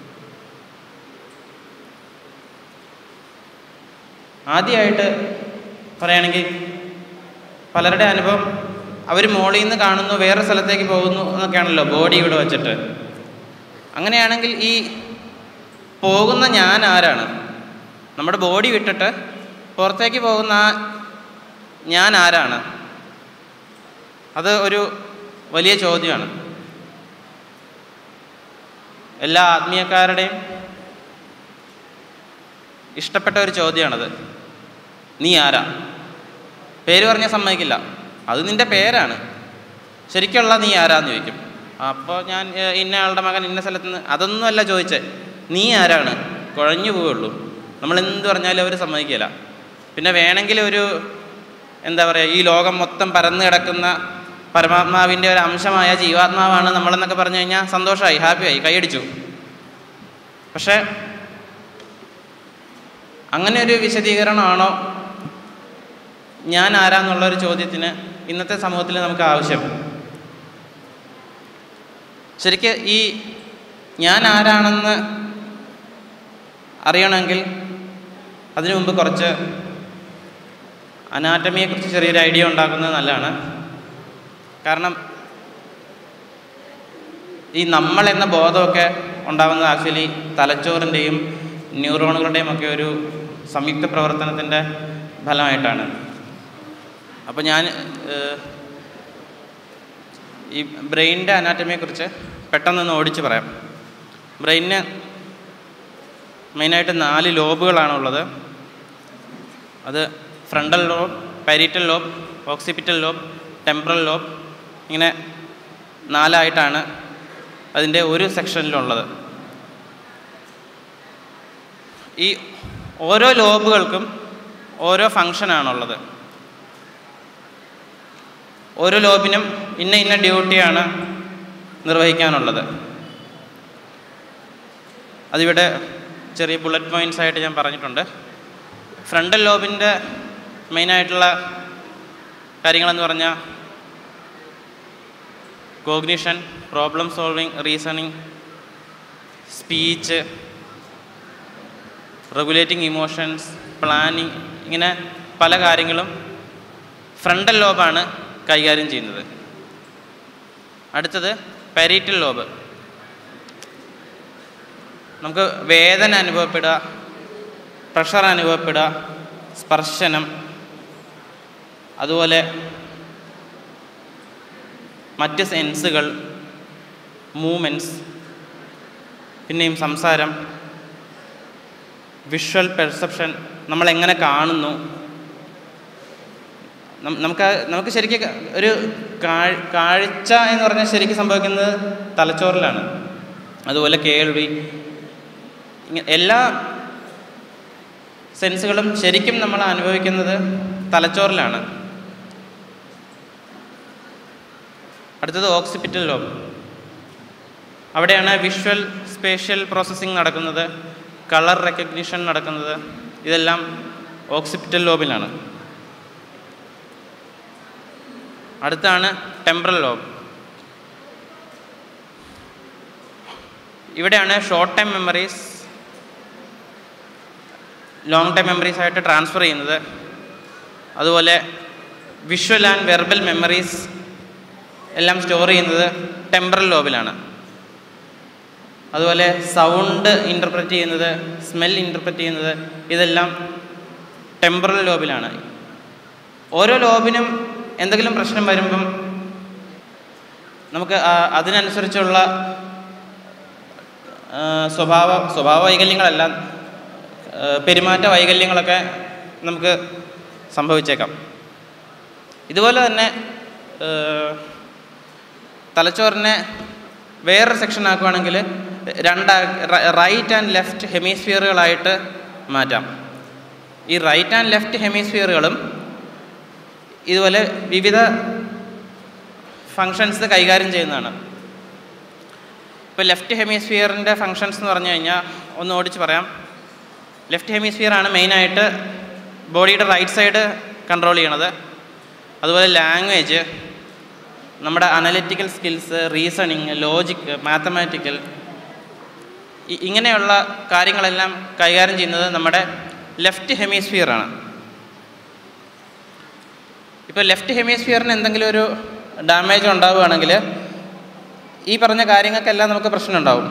ആദ്യമായിട്ട് പറയുകയാണെങ്കിൽ പലരുടെ അനുഭവം അവർ മോളിൽ നിന്ന് കാണുന്നു വേറെ സ്ഥലത്തേക്ക് പോകുന്നു എന്നൊക്കെയാണല്ലോ ബോഡി ഇവിടെ വച്ചിട്ട് അങ്ങനെയാണെങ്കിൽ ഈ പോകുന്ന ഞാൻ ആരാണ് നമ്മുടെ ബോഡി വിട്ടിട്ട് പുറത്തേക്ക് പോകുന്ന ആ ഞാൻ ആരാണ് അത് ഒരു വലിയ ചോദ്യമാണ് എല്ലാ ആത്മീയക്കാരുടെയും ഇഷ്ടപ്പെട്ട ഒരു ചോദ്യമാണത് നീ ആരാ പേര് പറഞ്ഞാൽ സമ്മതിക്കില്ല അത് നിൻ്റെ പേരാണ് ശരിക്കുള്ള നീ ആരാന്ന് ചോദിക്കും അപ്പോൾ ഞാൻ ഏ, ഇന്ന ആളുടെ മകൻ ഇന്ന സ്ഥലത്ത് നിന്ന് അതൊന്നുമല്ല ചോദിച്ചേ നീ ആരാണ് കുഴഞ്ഞു പോവുള്ളൂ നമ്മൾ എന്ത് പറഞ്ഞാലും അവർ സമ്മതിക്കില്ല പിന്നെ വേണമെങ്കിൽ ഒരു എന്താ പറയുക ഈ ലോകം മൊത്തം പരന്നു കിടക്കുന്ന പരമാത്മാവിൻ്റെ ഒരു അംശമായ ജീവാത്മാവാണ് നമ്മളെന്നൊക്കെ പറഞ്ഞു കഴിഞ്ഞാൽ സന്തോഷമായി ഹാപ്പിയായി കൈയടിച്ചു പക്ഷേ അങ്ങനെ ഒരു വിശദീകരണമാണോ ഞാൻ ആരാന്നുള്ള ഒരു ചോദ്യത്തിന് ഇന്നത്തെ സമൂഹത്തിൽ നമുക്ക് ആവശ്യം ശരിക്ക് ഈ ഞാൻ ആരാണെന്ന് അറിയണമെങ്കിൽ അതിനു മുമ്പ് കുറച്ച് അനാറ്റമിയെക്കുറിച്ച് ചെറിയൊരു ഐഡിയ ഉണ്ടാക്കുന്നത് നല്ലതാണ് കാരണം ഈ നമ്മൾ എന്ന ബോധമൊക്കെ ഉണ്ടാകുന്നത് ആക്ച്വലി തലച്ചോറിൻ്റെയും ന്യൂറോണുകളുടെയും ഒക്കെ ഒരു സംയുക്ത പ്രവർത്തനത്തിൻ്റെ ഫലമായിട്ടാണ് അപ്പോൾ ഞാൻ ഏഹ്, ഈ ബ്രെയിനിൻ്റെ അനാറ്റമിയെക്കുറിച്ച് പെട്ടെന്നൊന്ന് ഓടിച്ച് പറയാം ബ്രെയിനിന് മെയിനായിട്ട് നാല് ലോബുകളാണ് ഉള്ളത് അത് frontal lobe parietal lobe occipital lobe temporal lobe ഇങ്ങനെ നാലായിട്ടാണ് അതിൻ്റെ ഒരു സെക്ഷനിലുള്ളത് ഈ ഓരോ ലോബുകൾക്കും ഓരോ ഫങ്ഷനാണുള്ളത് ഓരോ ലോബിനും ഇന്ന ഇന്ന ഡ്യൂട്ടിയാണ് നിർവഹിക്കാനുള്ളത് അതിവിടെ ചെറിയ ബുള്ളറ്റ് പോയിൻറ്റ്സ് ആയിട്ട് ഞാൻ പറഞ്ഞിട്ടുണ്ട് ഫ്രണ്ടൽ ലോബിൻ്റെ മെയിനായിട്ടുള്ള കാര്യങ്ങളെന്ന് പറഞ്ഞാൽ cognition problem solving reasoning speech regulating emotions planning ഇങ്ങനെ പല കാര്യങ്ങളും ഫ്രണ്ടൽ ലോബാണ് കൈകാര്യം ചെയ്യുന്നത് അടുത്തത് പാരീറ്റൽ ലോബ് നമുക്ക് വേദന അനുഭവപ്പെടുക പ്രഷർ അനുഭവപ്പെടുക സ്പർശനം അതുപോലെ മറ്റ് സെൻസുകൾ മൂമെൻറ്റ്സ് പിന്നെയും സംസാരം വിഷ്വൽ പെർസെപ്ഷൻ നമ്മൾ എങ്ങനെ കാണുന്നു നം- നമുക്ക് നമുക്ക് ശരിക്കും ക- ഒരു കാഴ്- കാഴ്ച എന്ന് പറഞ്ഞാൽ ശരിക്കും സംഭവിക്കുന്നത് തലച്ചോറിലാണ് അതുപോലെ കേൾവി ഇങ്ങ എല്ലാ സെൻസുകളും ശരിക്കും നമ്മൾ അനുഭവിക്കുന്നത് തലച്ചോറിലാണ് അടുത്തത് ഓക്സിപിറ്റൽ ലോബ് അവിടെയാണ് വിഷ്വൽ സ്പേഷ്യൽ പ്രോസസ്സിംഗ് നടക്കുന്നത് കളർ റെക്കഗ്നിഷൻ നടക്കുന്നത് ഇതെല്ലാം ഓക്സിപിറ്റൽ ലോബിലാണ് അടുത്താണ് ടെമ്പറൽ ലോബ് ഇവിടെയാണ് short time memories long time memories ആയിട്ട് ട്രാൻസ്ഫർ ചെയ്യുന്നത് അതുപോലെ വിഷ്വൽ ആൻഡ് വെർബൽ മെമ്മറീസ് എല്ലാം സ്റ്റോർ ചെയ്യുന്നത് ടെമ്പറൽ ലോബിലാണ് അതുപോലെ സൗണ്ട് ഇൻ്റർപ്രറ്റ് ചെയ്യുന്നത് സ്മെൽ ഇൻ്റർപ്രറ്റ് ചെയ്യുന്നത് ഇതെല്ലാം ടെമ്പറൽ ലോബിലാണ് ഓരോ ലോബിനും എന്തെങ്കിലും പ്രശ്നം വരുമ്പം നമുക്ക് ആ- അതിനനുസരിച്ചുള്ള ആ, സ്വഭാവ സ്വഭാവ വൈകല്യങ്ങളല്ല ആ, പെരുമാറ്റ വൈകല്യങ്ങളൊക്കെ നമുക്ക് സംഭവിച്ചേക്കാം ഇതുപോലെ തന്നെ ആ, തലച്ചോറിനെ വേറൊരു സെക്ഷൻ ആക്കുകയാണെങ്കിൽ രണ്ട് റൈറ്റ് ആൻഡ് ലെഫ്റ്റ് ഹെമിസ്ഫിയറുകളായിട്ട് മാറ്റാം ഈ റൈറ്റ് ആൻഡ് ലെഫ്റ്റ് ഹെമിസ്ഫിയറുകളും ഇതുപോലെ വിവിധ ഫങ്ഷൻസ് കൈകാര്യം ചെയ്യുന്നതാണ് ഇപ്പോൾ ലെഫ്റ്റ് ഹെമിസ്ഫിയറിൻ്റെ ഫങ്ഷൻസ് എന്ന് പറഞ്ഞു കഴിഞ്ഞാൽ ഒന്ന് ഓടിച്ച് പറയാം ലെഫ്റ്റ് ഹെമിസ്ഫിയർ ആണ് മെയിനായിട്ട് ബോഡിയുടെ റൈറ്റ് സൈഡ് കൺട്രോൾ ചെയ്യണത് അതുപോലെ ലാംഗ്വേജ് നമ്മുടെ analytical skills reasoning logic mathematical ഇങ്ങനെയുള്ള കാര്യങ്ങളെല്ലാം കൈകാര്യം ചെയ്യുന്നത് നമ്മുടെ ലെഫ്റ്റ് ഹെമിസ്ഫിയറാണ് ഇപ്പോൾ ലെഫ്റ്റ് ഹെമിസ്ഫിയറിന് എന്തെങ്കിലും ഒരു ഡാമേജ് ഉണ്ടാവുകയാണെങ്കിൽ ഈ പറഞ്ഞ കാര്യങ്ങൾക്കെല്ലാം നമുക്ക് പ്രശ്നം ഉണ്ടാവും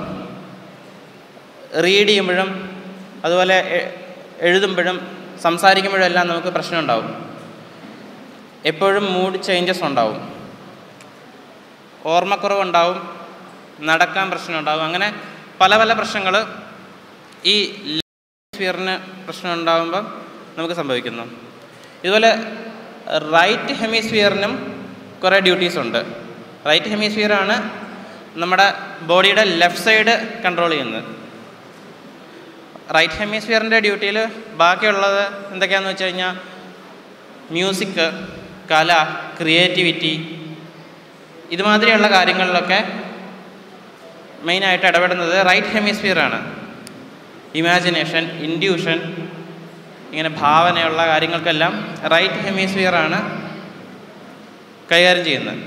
റീഡ് ചെയ്യുമ്പോഴും അതുപോലെ എ- എഴുതുമ്പോഴും സംസാരിക്കുമ്പോഴും എല്ലാം നമുക്ക് പ്രശ്നം ഉണ്ടാവും എപ്പോഴും മൂഡ് ചേഞ്ചസ് ഉണ്ടാവും ഓർമ്മക്കുറവുണ്ടാവും നടക്കാൻ പ്രശ്നമുണ്ടാവും അങ്ങനെ പല പല പ്രശ്നങ്ങൾ ഈ സ്ഫിയറിന് പ്രശ്നം ഉണ്ടാകുമ്പം നമുക്ക് സംഭവിക്കുന്നു ഇതുപോലെ റൈറ്റ് ഹെമിസ്ഫിയറിനും കുറേ ഡ്യൂട്ടീസ് ഉണ്ട് റൈറ്റ് ഹെമിസ്ഫിയറാണ് നമ്മുടെ ബോഡിയുടെ ലെഫ്റ്റ് സൈഡ് കൺട്രോൾ ചെയ്യുന്നത് റൈറ്റ് ഹെമിസ്ഫിയറിൻ്റെ ഡ്യൂട്ടിയിൽ ബാക്കിയുള്ളത് എന്തൊക്കെയാണെന്ന് വെച്ച് കഴിഞ്ഞാൽ മ്യൂസിക് കല ക്രിയേറ്റിവിറ്റി ഇതുമാതിരിയുള്ള കാര്യങ്ങളിലൊക്കെ മെയിനായിട്ട് ഇടപെടുന്നത് റൈറ്റ് ഹെമിസ്ഫിയറാണ് ഇമാജിനേഷൻ ഇൻഡ്യൂഷൻ ഇങ്ങനെ ഭാവനയുള്ള കാര്യങ്ങൾക്കെല്ലാം റൈറ്റ് ഹെമിസ്ഫിയറാണ് കൈകാര്യം ചെയ്യുന്നത്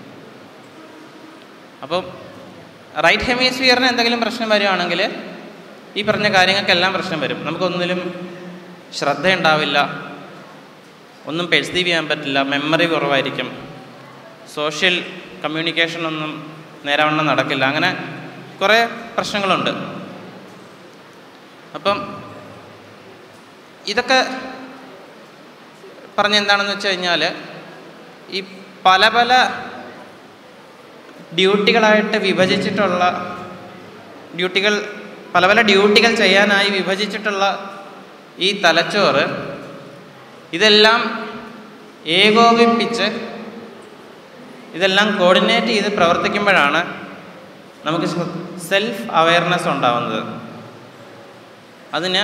അപ്പം റൈറ്റ് ഹെമിസ്ഫിയറിന് എന്തെങ്കിലും പ്രശ്നം വരികയാണെങ്കിൽ ഈ പറഞ്ഞ കാര്യങ്ങൾക്കെല്ലാം പ്രശ്നം വരും നമുക്കൊന്നിലും ശ്രദ്ധയുണ്ടാവില്ല ഒന്നും പെർസീവ് ചെയ്യാൻ പറ്റില്ല മെമ്മറി കുറവായിരിക്കും സോഷ്യൽ കമ്മ്യൂണിക്കേഷൻ ഒന്നും നേരവണ്ണം നടക്കില്ല അങ്ങനെ കുറേ പ്രശ്നങ്ങളുണ്ട് അപ്പം ഇതൊക്കെ പറഞ്ഞ എന്താണെന്ന് വെച്ച് കഴിഞ്ഞാൽ ഈ പല പല ഡ്യൂട്ടികളായിട്ട് വിഭജിച്ചിട്ടുള്ള ഡ്യൂട്ടികൾ പല പല ഡ്യൂട്ടികൾ ചെയ്യാനായി വിഭജിച്ചിട്ടുള്ള ഈ തലച്ചോറ് ഇതെല്ലാം ഏകോപിപ്പിച്ച് ഇതെല്ലാം കോർഡിനേറ്റ് ചെയ്ത് പ്രവർത്തിക്കുമ്പോഴാണ് നമുക്ക് സെൽഫ് അവയർനെസ് ഉണ്ടാവുന്നത് അതിന്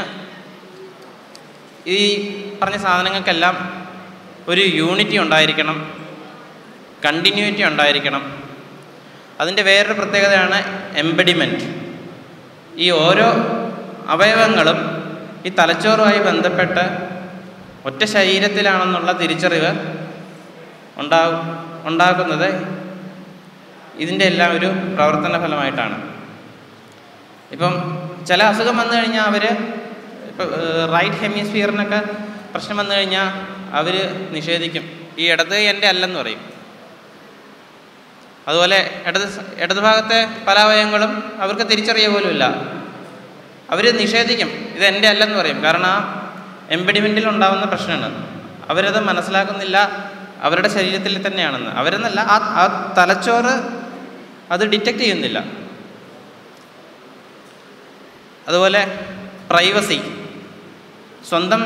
ഈ പറഞ്ഞ സാധനങ്ങൾക്കെല്ലാം ഒരു യൂണിറ്റി ഉണ്ടായിരിക്കണം കണ്ടിന്യൂറ്റി ഉണ്ടായിരിക്കണം അതിൻ്റെ വേറൊരു പ്രത്യേകതയാണ് എംബഡിമെൻറ്റ് ഈ ഓരോ അവയവങ്ങളും ഈ തലച്ചോറുമായി ബന്ധപ്പെട്ട് ഒറ്റ ശരീരത്തിലാണെന്നുള്ള തിരിച്ചറിവ് ഉണ്ടാകും ഉണ്ടാക്കുന്നത് ഇതിൻ്റെ എല്ലാം ഒരു പ്രവർത്തന ഫലമായിട്ടാണ് ഇപ്പം ചില അസുഖം വന്നു കഴിഞ്ഞാൽ അവർ ഇപ്പം റൈറ്റ് ഹെമിസ്ഫിയറിനൊക്കെ പ്രശ്നം വന്നു കഴിഞ്ഞാൽ അവർ നിഷേധിക്കും ഈ ഇടത് എൻ്റെ അല്ലെന്ന് പറയും അതുപോലെ ഇടത് സ- ഇടത് ഭാഗത്തെ പല അവയവങ്ങളും അവർക്ക് തിരിച്ചറിയ പോലുമില്ല അവർ നിഷേധിക്കും ഇത് എൻ്റെ അല്ലെന്ന് പറയും കാരണം ആ എംപെഡിമെൻറ്റിൽ ഉണ്ടാകുന്ന പ്രശ്നമാണ് അവരത് മനസ്സിലാക്കുന്നില്ല അവരുടെ ശരീരത്തിൽ തന്നെയാണെന്ന് അവരെന്നല്ല ആ ആ തലച്ചോറ് അത് ഡിറ്റക്റ്റ് ചെയ്യുന്നില്ല അതുപോലെ പ്രൈവസി സ്വന്തം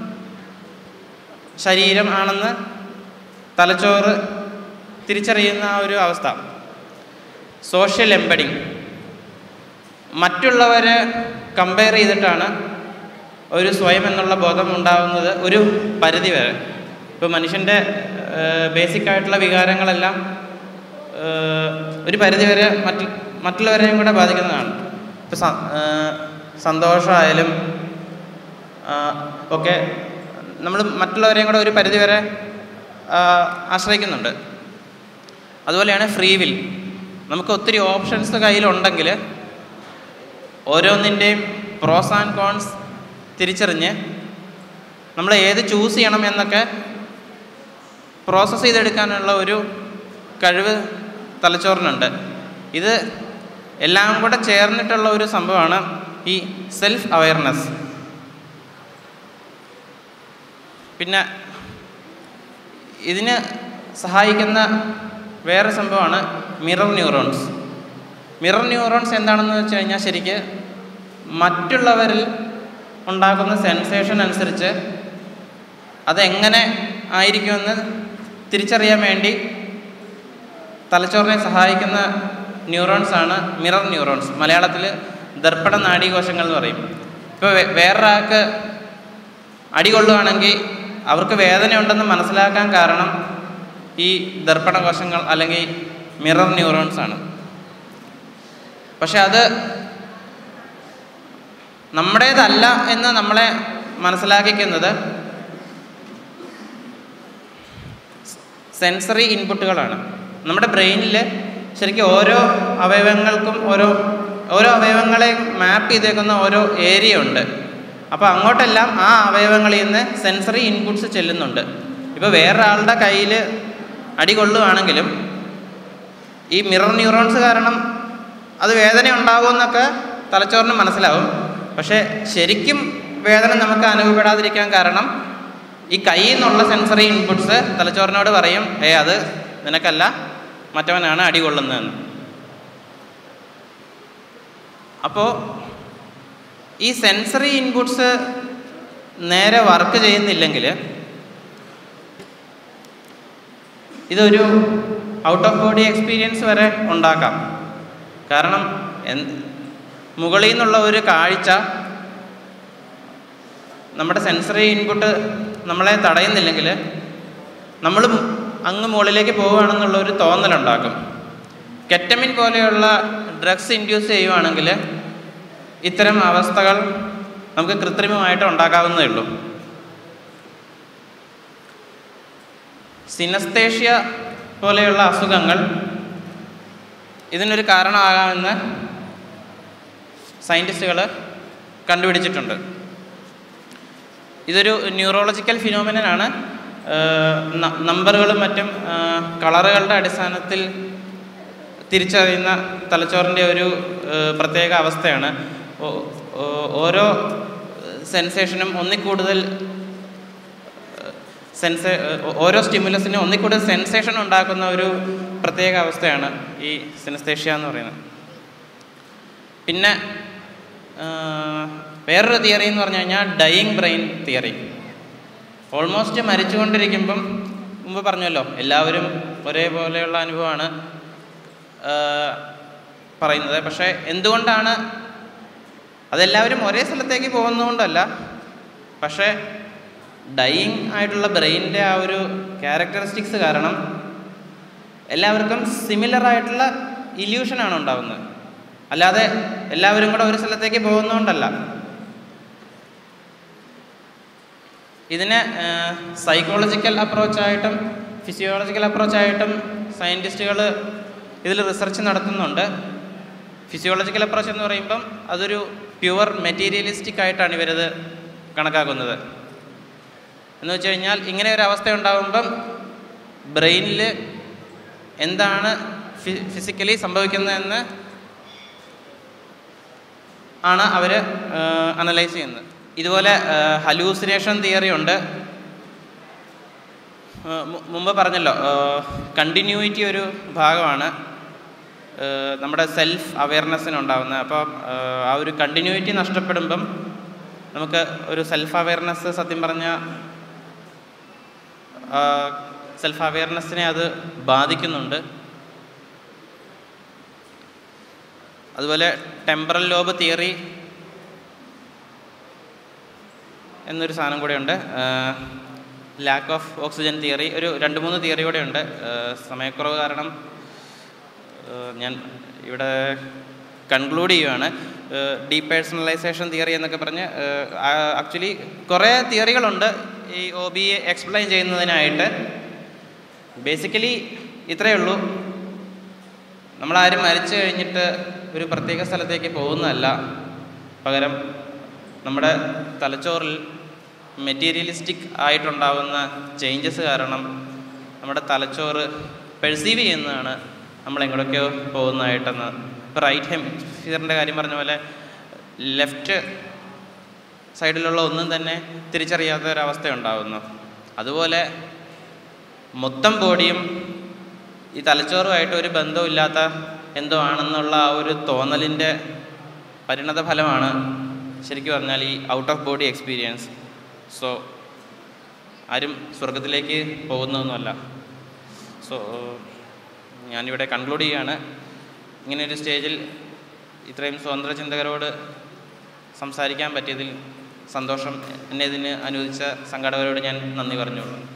ശരീരം ആണെന്ന് തലച്ചോറ് തിരിച്ചറിയുന്ന ആ ഒരു അവസ്ഥ സോഷ്യൽ എംബഡിങ് മറ്റുള്ളവരെ കമ്പയർ ചെയ്തിട്ടാണ് ഒരു സ്വയം എന്നുള്ള ബോധം ഉണ്ടാകുന്നത് ഒരു പരിധി വരെ ഇപ്പോൾ മനുഷ്യൻ്റെ ബേസിക് ആയിട്ടുള്ള വികാരങ്ങളെല്ലാം ഏഹ്, ഒരു പരിധി വരെ മറ്റ് മറ്റുള്ളവരെയും കൂടെ ബാധിക്കുന്നതാണ് ഇപ്പോൾ സ- ഏഹ്, സന്തോഷമായാലും ആഹ്, ഒക്കെ നമ്മൾ മറ്റുള്ളവരെയും കൂടെ ഒരു പരിധി വരെ ആഹ്, ആശ്രയിക്കുന്നുണ്ട് അതുപോലെയാണ് ഫ്രീ വിൽ നമുക്ക് ഒത്തിരി ഓപ്ഷൻസ് കയ്യിലുണ്ടെങ്കിൽ ഓരോന്നിൻ്റെയും പ്രോസ് ആൻഡ് കോൺസ് തിരിച്ചറിഞ്ഞ് നമ്മൾ ഏത് ചൂസ് ചെയ്യണം എന്നൊക്കെ പ്രോസസ്സ് ചെയ്തെടുക്കാനുള്ള ഒരു കഴിവ് തലച്ചോറിനുണ്ട് ഇത് എല്ലാം കൂടെ ചേർന്നിട്ടുള്ള ഒരു സംഭവമാണ് ഈ സെൽഫ് അവയർനെസ് പിന്നെ ഇതിന് സഹായിക്കുന്ന വേറെ സംഭവമാണ് മിറർ ന്യൂറോൺസ് മിറർ ന്യൂറോൺസ് എന്താണെന്ന് വെച്ച് കഴിഞ്ഞാൽ ശരിക്ക് മറ്റുള്ളവരിൽ ഉണ്ടാക്കുന്ന സെൻസേഷൻ അനുസരിച്ച് അതെങ്ങനെ ആയിരിക്കുമെന്ന് തിരിച്ചറിയാൻ വേണ്ടി തലച്ചോറിനെ സഹായിക്കുന്ന ന്യൂറോൺസ് ആണ് മിറർ ന്യൂറോൺസ് മലയാളത്തിൽ ദർപ്പണ നാഡീകോശങ്ങൾ എന്ന് പറയും ഇപ്പോൾ വേ- വേറൊരാൾക്ക് അടി കൊള്ളുകയാണെങ്കിൽ അവർക്ക് വേദന ഉണ്ടെന്ന് മനസ്സിലാക്കാൻ കാരണം ഈ ദർപ്പണ കോശങ്ങൾ അല്ലെങ്കിൽ മിറർ ന്യൂറോൺസ് ആണ് പക്ഷെ അത് നമ്മുടേതല്ല എന്ന് നമ്മളെ മനസ്സിലാക്കിക്കുന്നത് സെൻസറി ഇൻപുട്ടുകളാണ് നമ്മുടെ ബ്രെയിനിൽ ശരിക്കും ഓരോ അവയവങ്ങൾക്കും ഓരോ ഓരോ അവയവങ്ങളെ മാപ്പ് ചെയ്തേക്കുന്ന ഓരോ ഏരിയ ഉണ്ട് അപ്പോൾ അങ്ങോട്ടെല്ലാം ആ അവയവങ്ങളിൽ നിന്ന് സെൻസറി ഇൻപുട്സ് ചെല്ലുന്നുണ്ട് ഇപ്പോൾ വേറൊരാളുടെ കയ്യിൽ അടി കൊള്ളുകയാണെങ്കിലും ഈ മിറർ ന്യൂറോൺസ് കാരണം അത് വേദന ഉണ്ടാകുമെന്നൊക്കെ തലച്ചോറിന് മനസ്സിലാവും പക്ഷേ ശരിക്കും വേദന നമുക്ക് അനുഭവപ്പെടാതിരിക്കാൻ കാരണം ഈ കയ്യിൽ നിന്നുള്ള സെൻസറി ഇൻപുട്സ് തലച്ചോറിനോട് പറയും ഏ അത് നിനക്കല്ല മറ്റവനാണ് അടി കൊള്ളുന്നതെന്ന് അപ്പോൾ ഈ സെൻസറി ഇൻപുട്സ് നേരെ വർക്ക് ചെയ്യുന്നില്ലെങ്കിൽ ഇതൊരു ഔട്ട് ഓഫ് ബോഡി എക്സ്പീരിയൻസ് വരെ ഉണ്ടാക്കാം കാരണം എന്ത് മുകളിൽ നിന്നുള്ള ഒരു കാഴ്ച നമ്മുടെ സെൻസറി ഇൻപുട്ട് നമ്മളെ തടയുന്നില്ലെങ്കിൽ നമ്മൾ അങ്ങ് മുകളിലേക്ക് പോവുകയാണെന്നുള്ള ഒരു തോന്നലുണ്ടാക്കും കെറ്റമിൻ പോലെയുള്ള ഡ്രഗ്സ് ഇൻഡ്യൂസ് ചെയ്യുവാണെങ്കിൽ ഇത്തരം അവസ്ഥകൾ നമുക്ക് കൃത്രിമമായിട്ട് ഉണ്ടാക്കാവുന്നതേ ഉള്ളൂ സിനസ്തേഷ്യ പോലെയുള്ള അസുഖങ്ങൾ ഇതിനൊരു കാരണമാകാമെന്ന് സയൻറ്റിസ്റ്റുകൾ കണ്ടുപിടിച്ചിട്ടുണ്ട് ഇതൊരു ന്യൂറോളജിക്കൽ ഫിനോമിനനാണ് നമ്പറുകളും മറ്റും കളറുകളുടെ അടിസ്ഥാനത്തിൽ തിരിച്ചറിയുന്ന തലച്ചോറിൻ്റെ ഒരു ഏഹ്, പ്രത്യേക അവസ്ഥയാണ് ഓ- ഓ- ഓരോ സെൻസേഷനും ഒന്നിൽ കൂടുതൽ സെൻസേ ഓരോ സ്റ്റിമുലസിനും ഒന്നിൽ കൂടുതൽ സെൻസേഷൻ ഉണ്ടാക്കുന്ന ഒരു പ്രത്യേക അവസ്ഥയാണ് ഈ സിനസ്തേഷ്യ എന്ന് പറയുന്നത് പിന്നെ ആ, വേറൊരു തിയറി എന്ന് പറഞ്ഞു കഴിഞ്ഞാൽ ഡയിങ് ബ്രെയിൻ തിയറി ഓൾമോസ്റ്റ് മരിച്ചുകൊണ്ടിരിക്കുമ്പം മുമ്പ് പറഞ്ഞല്ലോ എല്ലാവരും ഒരേപോലെയുള്ള അനുഭവമാണ് ആ, പറയുന്നത് പക്ഷേ എന്തുകൊണ്ടാണ് അതെല്ലാവരും ഒരേ സ്ഥലത്തേക്ക് പോകുന്നതുകൊണ്ടല്ല പക്ഷേ ഡൈയിങ് ആയിട്ടുള്ള ബ്രെയിനിൻ്റെ ആ ഒരു ക്യാരക്ടറിസ്റ്റിക്സ് കാരണം എല്ലാവർക്കും സിമിലർ ആയിട്ടുള്ള ഇല്യൂഷനാണ് ഉണ്ടാവുന്നത് അല്ലാതെ എല്ലാവരും കൂടെ ഒരു സ്ഥലത്തേക്ക് പോകുന്നതുകൊണ്ടല്ല ഇതിന് സൈക്കോളജിക്കൽ അപ്രോച്ചായിട്ടും ഫിസിയോളജിക്കൽ അപ്രോച്ചായിട്ടും സയൻറ്റിസ്റ്റുകൾ ഇതിൽ റിസർച്ച് നടത്തുന്നുണ്ട് ഫിസിയോളജിക്കൽ അപ്രോച്ച് എന്ന് പറയുമ്പം അതൊരു പ്യുവർ മെറ്റീരിയലിസ്റ്റിക് ആയിട്ടാണ് ഇവരത് കണക്കാക്കുന്നത് എന്ന് വെച്ച് കഴിഞ്ഞാൽ ഇങ്ങനെ ഒരു അവസ്ഥ ഉണ്ടാകുമ്പം ബ്രെയിനിൽ എന്താണ് ഫിസിക്കലി സംഭവിക്കുന്നതെന്ന് ആണ് അവർ അനലൈസ് ചെയ്യുന്നത് ഇതുപോലെ ഹലൂസിനേഷൻ തിയറി ഉണ്ട് ആ, മു- മുമ്പ് പറഞ്ഞല്ലോ കണ്ടിന്യൂയിറ്റി ഒരു ഭാഗമാണ് ആ, നമ്മുടെ സെൽഫ് അവയർനെസ്സിനുണ്ടാവുന്നത് അപ്പോൾ ആ ഒരു കണ്ടിന്യൂയിറ്റി നഷ്ടപ്പെടുമ്പം നമുക്ക് ഒരു സെൽഫ് അവയർനെസ് സത്യം പറഞ്ഞാൽ സെൽഫ് അവയർനെസ്സിനെ അത് ബാധിക്കുന്നുണ്ട് അതുപോലെ ടെമ്പറൽ ലോബ് തിയറി എന്നൊരു സാധനം കൂടെയുണ്ട് ലാക്ക് ഓഫ് ഓക്സിജൻ തിയറി ഒരു രണ്ട് മൂന്ന് തിയറി കൂടെ ഉണ്ട് സമയക്കുറവ് കാരണം ഏഹ് ഞാൻ ഇവിടെ കൺക്ലൂഡ് ചെയ്യുവാണ് ഡീപേഴ്സണലൈസേഷൻ തിയറി എന്നൊക്കെ പറഞ്ഞ് ആക്ച്വലി കുറേ തിയറികളുണ്ട് ഈ ഒ ബി എ എക്സ്പ്ലെയിൻ ചെയ്യുന്നതിനായിട്ട് ബേസിക്കലി ഇത്രയേ ഉള്ളൂ നമ്മളാരും മരിച്ചു കഴിഞ്ഞിട്ട് ഒരു പ്രത്യേക സ്ഥലത്തേക്ക് പോകുന്നതല്ല പകരം നമ്മുടെ തലച്ചോറിൽ മെറ്റീരിയലിസ്റ്റിക് ആയിട്ടുണ്ടാകുന്ന ചേഞ്ചസ് കാരണം നമ്മുടെ തലച്ചോറ് പെർസീവ് ചെയ്യുന്നതാണ് നമ്മൾ എങ്ങോട്ടൊക്കെയോ പോകുന്നതായിട്ടെന്ന് ഇപ്പോൾ റൈറ്റ് ഹെമിസ്ഫിയറിൻ്റെ കാര്യം പറഞ്ഞ പോലെ ലെഫ്റ്റ് സൈഡിലുള്ള ഒന്നും തന്നെ തിരിച്ചറിയാത്ത ഒരവസ്ഥ ഉണ്ടാകുന്നു അതുപോലെ മൊത്തം ബോഡിയും ഈ തലച്ചോറുമായിട്ട് ഒരു ബന്ധമില്ലാത്ത എന്തോ ആണെന്നുള്ള ആ ഒരു തോന്നലിൻ്റെ പരിണത ഫലമാണ് ശരിക്കും പറഞ്ഞാൽ ഈ out of body experience so ആരും സ്വർഗത്തിലേക്ക് പോകുന്നതൊന്നുമല്ല സോ ഞാനിവിടെ കൺക്ലൂഡ് ചെയ്യുകയാണ് ഇങ്ങനെ ഒരു സ്റ്റേജിൽ ഇത്രയും സ്വതന്ത്ര ചിന്തകരോട് സംസാരിക്കാൻ പറ്റിയതിൽ സന്തോഷം എന്നെ ഇതിന് അനുവദിച്ച സംഘാടകരോട് ഞാൻ നന്ദി പറഞ്ഞോളൂ